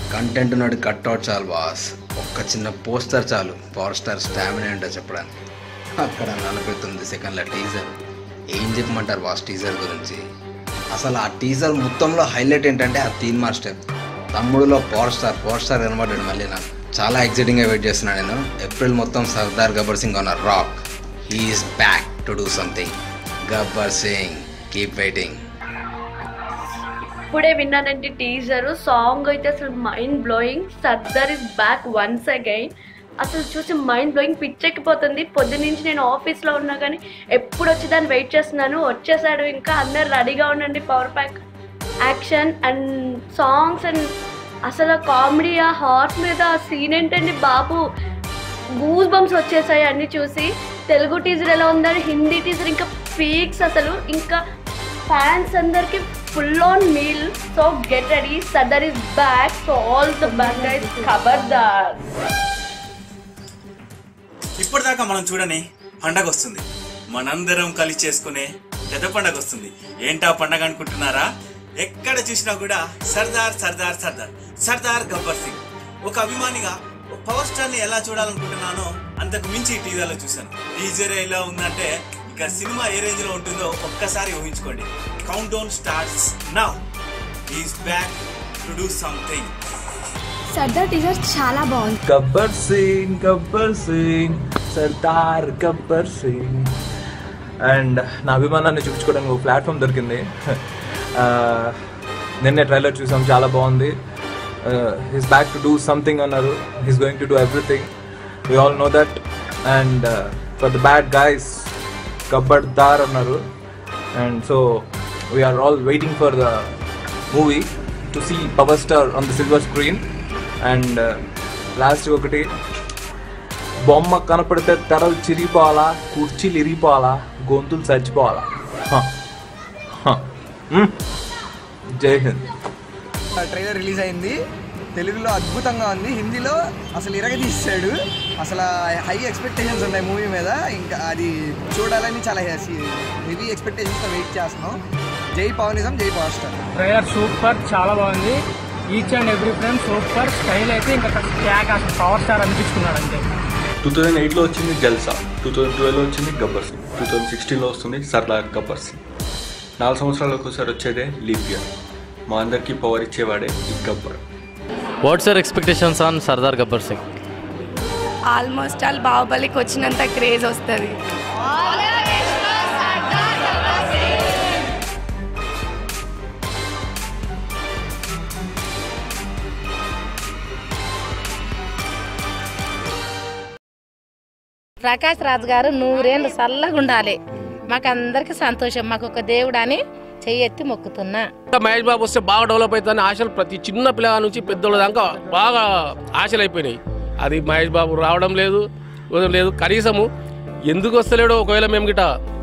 Content నాడు cutout చాలు boss ఒక్క చిన్న పోస్టర్ చాలు పవర్ స్టార్ స్టామినా ఏంటో చెప్పడానికి అక్కడ నలభై తొమ్మిది సెకండ్ల టీజర్ ఏం చెప్పమంటారు బాస్ టీజర్ గురించి అసలు ఆ టీజర్ మొత్తంలో హైలైట్ ఏంటంటే ఆ తీన్ మాస్టర్ తమ్ముడులో పవర్ స్టార్ పవర్ స్టార్ కనబడ్డాడు మళ్ళీ నాకు చాలా ఎక్సైటింగ్గా వెయిట్ చేస్తున్నాను నేను ఏప్రిల్ మొత్తం సర్దార్ గబ్బర్ సింగ్ ఉన్న rock he's back to do something Gabbar Singh keep waiting ఇప్పుడే విన్నానంటే టీజర్ సాంగ్ అయితే అసలు mind blowing Sardaar is back once again అసలు చూసి మైండ్ బ్లోయింగ్ పిచ్చెక్కిపోతుంది పొద్దు నుంచి నేను ఆఫీస్లో ఉన్నా కానీ ఎప్పుడు వచ్చి దాన్ని వెయిట్ చేస్తున్నాను వచ్చేసాడు ఇంకా అందరు రెడీగా ఉండండి power pack action and songs and అసలు కామెడీ ఆ హార్ట్ మీద ఆ సీన్ ఏంటండి బాబు గూస్ బంప్స్ వచ్చేసాయి అన్ని చూసి తెలుగు టీజర్ ఎలా ఉందని హిందీ టీజర్ ఇంకా పీక్స్ అసలు ఇంకా ఫ్యాన్స్ అందరికి full on meal so get ready Sardaar is back so all the bad guys ఖబర్దార్ ఇప్పటిదాకా మనం చూడని పండగ వస్తుంది మనందరం కలిసి చేసుకునే పెద్ద పండగ వస్తుంది ఏంటా పండగ అనుకుంటున్నారా ఎక్కడ చూసినా కూడా సర్దార్ సర్దార్ సర్దార్ సర్దార్ గబ్బర్ సింగ్ ఒక అభిమానిగా ఒక పవర్ స్టార్ ని ఎలా చూడాలనుకుంటున్నానో అంతకు మించి ఈ టీజర్లో చూశాను టీజర్ ఎలా ఉందంటే ఇక సినిమా ఏ రేంజ్ లో ఉంటుందో ఒక్కసారి ఊహించుకోండి countdown starts now he's back to do something Sardaar teaser చాలా బాగుంది గబ్బర్ సింగ్ గబ్బర్ సింగ్ సర్దార్ గబ్బర్ సింగ్ అండ్ నా అభిమానాన్ని చూపించుకోవడానికి ఒక ప్లాట్ఫామ్ దొరికింది ఆ, నిన్నే ట్రైలర్ చూసాం చాలా బాగుంది he's back to do something అన్నారు he's going to do everything we all know that and for the bad guys కబ్బర్ దార్ అన్నారు and so we are all waiting for the movie to see power star on the silver screen and last ఒకటి బొమ్మ కనపడితే తెరలు చిరిగిపోవాలా కుర్చీలు ఇరిగిపోవాలా గొంతులు చచ్చిపోవాలా హ. హ. మ్. జై హింద్ ట్రైలర్ రిలీజ్ అయింది తెలుగులో అద్భుతంగా ఉంది హిందీలో అసలు ఇరగదీశాడు అసలు హై ఎక్స్పెక్టేషన్స్ ఉన్నాయి మూవీ మీద ఇంకా అది చూడాలని చాలా హెవీ ఎక్స్పెక్టేషన్స్తో వెయిట్ చేస్తున్నాం జై పవనిజం జై పవర్ స్టార్ ట్రైలర్ సూపర్ చాలా బాగుంది each and every frame super style అయితే ఇంకా ట్యాగ్ అసలు పవర్ స్టార్ అనిపించుకున్నాడు అంతే టూ థౌజండ్ ఎయిట్లో వచ్చింది జల్సా టూ థౌజండ్ ట్వెల్వ్లో వచ్చింది గబ్బర్ సింగ్ టూ థౌజండ్ సిక్స్టీన్లో వస్తుంది సర్దార్ గబ్బర్ సింగ్ నాలుగు సంవత్సరాలకు ఒకసారి వచ్చేదే లీప్ ఇయర్ మా అందరికీ పవర్ ఇచ్చేవాడే ఈ Gabbar what's your expectations on Sardaar Gabbar Singh almost all బాహుబలికి వచ్చినంత క్రేజ్ వస్తుంది ప్రకాష్ రాజు గారు నూరేళ్ళు చల్లగా ఉండాలి మాకందరికి సంతోషం మాకు ఒక దేవుడు అని చెయ్యెత్తి మొక్కుతున్నా మహేష్ బాబు వస్తే బాగా డెవలప్ అవుతుందని ఆశలు ప్రతి చిన్న పిల్లల నుంచి పెద్దోళ్ళ దాకా బాగా ఆశలు అయిపోయినాయి అది మహేష్ బాబు రావడం లేదు వదలం లేదు కనీసము ఎందుకు వస్తలేడో ఒకవేళ మేము గిట